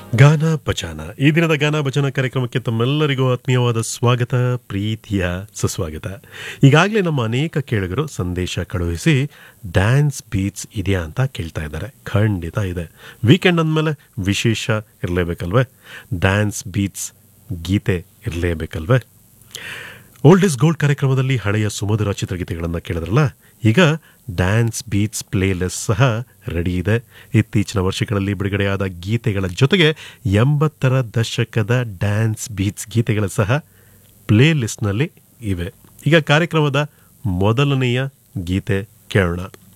ಗಾನ ಭಜನ ಈ ದಿನದ ಗಾನ ಭಜನ ಕಾರ್ಯಕ್ರಮಕ್ಕೆ ತಮ್ಮೆಲ್ಲರಿಗೂ ಆತ್ಮೀಯವಾದ ಸ್ವಾಗತ ಪ್ರೀತಿಯ ಸುಸ್ವಾಗತ ಈಗಾಗಲೇ ನಮ್ಮ ಅನೇಕ ಕೇಳುಗರು ಸಂದೇಶ ಕಳುಹಿಸಿ ಡ್ಯಾನ್ಸ್ ಬೀಟ್ಸ್ ಇದೆಯಾ ಅಂತ ಕೇಳ್ತಾ ಇದ್ದಾರೆ ಖಂಡಿತ ಇದೆ ವೀಕೆಂಡ್ ಅಂದಮೇಲೆ ವಿಶೇಷ ಇರಲೇಬೇಕಲ್ವೇ ಡ್ಯಾನ್ಸ್ ಬೀಟ್ಸ್ ಗೀತೆ ಇರಲೇಬೇಕಲ್ವೇ ಓಲ್ಡ್ ಇಸ್ ಗೋಲ್ಡ್ ಕಾರ್ಯಕ್ರಮದಲ್ಲಿ ಹಳೆಯ ಸುಮಧುರ ಚಿತ್ರಗೀತೆಗಳನ್ನು ಕೇಳಿದ್ರಲ್ಲ ಈಗ ಡ್ಯಾನ್ಸ್ ಬೀಟ್ಸ್ ಪ್ಲೇ ಲಿಸ್ಟ್ ಸಹ ರೆಡಿ ಇದೆ ಇತ್ತೀಚಿನ ವರ್ಷಗಳಲ್ಲಿ ಬಿಡುಗಡೆಯಾದ ಗೀತೆಗಳ ಜೊತೆಗೆ ಎಂಬತ್ತರ ದಶಕದ ಡ್ಯಾನ್ಸ್ ಬೀಟ್ಸ್ ಗೀತೆಗಳು ಸಹ ಪ್ಲೇ ಲಿಸ್ಟ್ನಲ್ಲಿ ಇವೆ ಈಗ ಕಾರ್ಯಕ್ರಮದ ಮೊದಲನೆಯ ಗೀತೆ ಕೇಳೋಣ